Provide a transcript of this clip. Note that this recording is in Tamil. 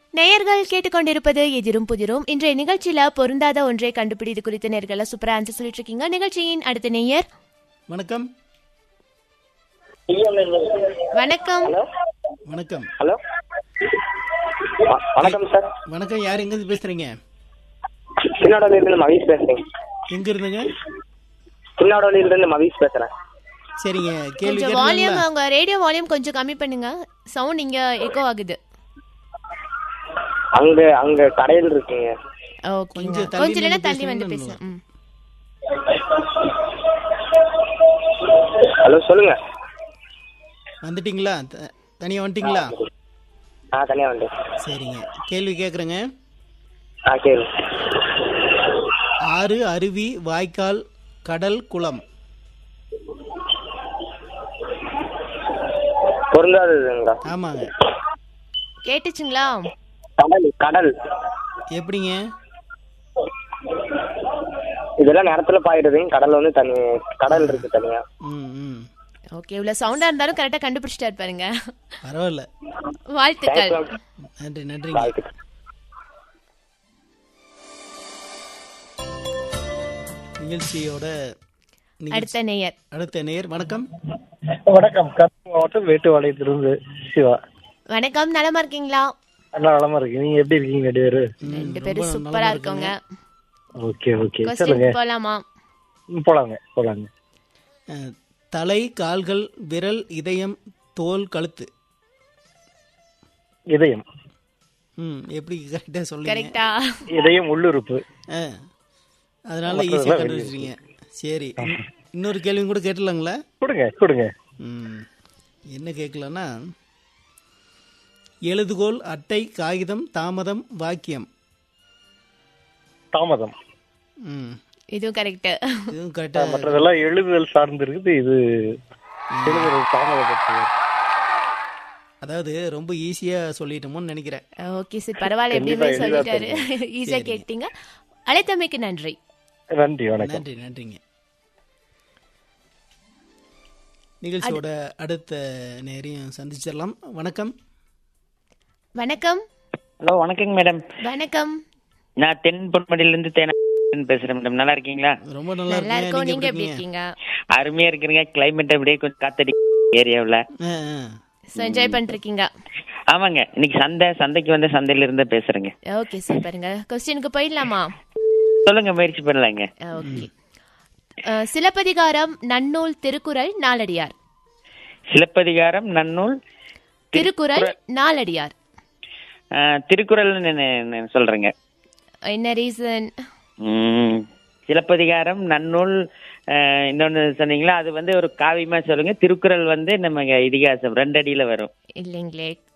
நேயர்கள் கேட்டுக்கொண்டிருப்பது எதிரும் புதிரும் இன்றைய நிகழ்ச்சியில பொருந்தாத ஒன்றை கண்டுபிடி இது குறித்த நேர்களை சூப்பரா ஆன்சர் சொல்லிட்டு இருக்கீங்க நிகழ்ச்சியின் அடுத்த நேயர் வணக்கம் வணக்கம் வணக்கம் ஹலோ வ- வணக்கம் சார் வணக்கம் யார் எங்கேருந்து பேசுறீங்க சின்னாடோலியிலிருந்து மகேஷ் பேசுறேன் எங்க இருந்துங்க சின்னாடோலியிலிருந்து மகேஷ் பேசுறேன் சரிங்க கேள்வி கொஞ்சம் வால்யூம் கேட்டீங்களா உங்க ரேடியோ வால்யூம் கொஞ்சம் கம்மி பண்ணுங்க சவுண்ட் இங்க எக்கோ ஆகுது அங்க அங்க கடையில் இருக்கீங்க ஓகே கொஞ்சம் தள்ளி கொஞ்சம் இல்லைன்னா நின்னு தள்ளி வந்து பேசுங்க. பேச ம். ஹலோ சொல்லுங்க வந்துட்டீங்களா த- தனியா வந்துட்டீங்களா ஆ தனியா வந்து சரிங்க கேள்வி கேட்குறேங்க ஆ கேளு ஆறு அருவி வாய்க்கால் கடல் குளம் பொருந்தாததுங்களா ஆமாங்க கேட்டுச்சுங்களா கடல் கடல் எப்படிங்க இதெல்லாம் நேரத்துல பாயிடுதுங்க கடல் வந்து தனி கடல் இருக்கு தனியா ம் ம் ஓகே இவ்வளவு சவுண்டா இருந்தாலும் கரெக்டா கண்டுபிடிச்சிட்டாரு பாருங்க பரவாயில்ல வாழ்த்துக்கள் நன்றி நன்றிங்க வாழ்த்துக்கள். நிகழ்ச்சியோட நிகழ்ச்சி- அடுத்த நேயர் அடுத்த நேர் வணக்கம் வணக்கம் கரூர் மாவட்டம் வேட்டுவாளையத்திலிருந்து சிவா வணக்கம் நலமா இருக்கீங்களா நல்லா நலமா இருக்கு நீங்க எப்படி இருக்கீங்க ரெண்டு பேரு ரெண்டு பேரும் சூப்பரா இருக்கோங்க ஓகே ஓகே சொல்லுங்க கொஸ்டின் போலாமா ம், போலாங்க போலாங்க அஹ், தலை கால்கள் விரல் இதயம் தோல் கழுத்து இதயம் ம் எப்படி கரெக்டாக சொல்லுங்க கரெக்டா இதயம் உள்ளுறுப்பு ஆ அதனால ஈஸியாக கண்டுபிடிச்சிங்க சரி இன்- இன்னொரு கேள்வியும் கூட கேட்டுலாங்களா கொடுங்க கொடுங்க ம் என்ன கேட்கலன்னா எழுதுகோல் அட்டை காகிதம் தாமதம் வாக்கியம் தாமதம் ம் இதுவும் கரெக்ட் இதுவும் கரெக்டாக மற்றதெல்லாம் எழுதுதல் சார்ந்து இருக்குது இது எழுதுதல் தாமதப்பட்டது அதாவது ரொம்ப ஈஸியாக சொல்லிட்டோமோன்னு நினைக்கிறேன் ஓகே சார் பரவாயில்ல எப்படியுமே சொல்லிட்டாரு ஈஸியா கேட்டீங்க அழைத்தமைக்கு நன்றி நன்றி வணக்கம் நன்றி நன்றிங்க நிகழ்ச்சியோட அடுத்த நேரையும் சந்திச்சிடலாம் வணக்கம் வணக்கம் ஹலோ வணக்கங்க மேடம் வணக்கம் நான் தென் பொன்மடியிலிருந்து தேனா பேசுறேன் மேடம் நல்லா இருக்கீங்களா ரொம்ப நல்லா நல்லா இருக்கேன் இருக்கோம் நீங்க நீங்க எப்படி எப்படி இருக்கீங்க இருக்கீங்க அருமையா இருக்கிறீங்க கிளைமேட் அப்படியே கொஞ்சம் காத்தடி ஏரியாவில் ஆ, ஆ. ஸோ என்ஜாய் பண்ணிருக்கீங்க ஆமாங்க இன்னைக்கு சந்தை சந்தைக்கு வந்து சந்தையில இருந்து பேசுறேங்க ஓகே சூப்பருங்க கொஸ்டினுக்கு போயிடலாமா சொல்லுங்க முயற்சி பண்ணலாங்க ஓகே அஹ், சிலப்பதிகாரம் நன்னூல் திருக்குறள் நாலடியார் சிலப்பதிகாரம் நன்னூல் திருக்குறள் நாலடியார் ஆஹ், திருக்குறள் நான் சொல்றேங்க என்ன ரீசன் ம், சிலப்பதிகாரம் நன்னூல் ஆஹ், இன்னொன்னு சொன்னீங்களா அது வந்து ஒரு காவியமா சொல்லுங்க திருக்குறள் வந்து நம்ம இதிகாசம் ரெண்டு அடியில வரும் இல்லைங்களே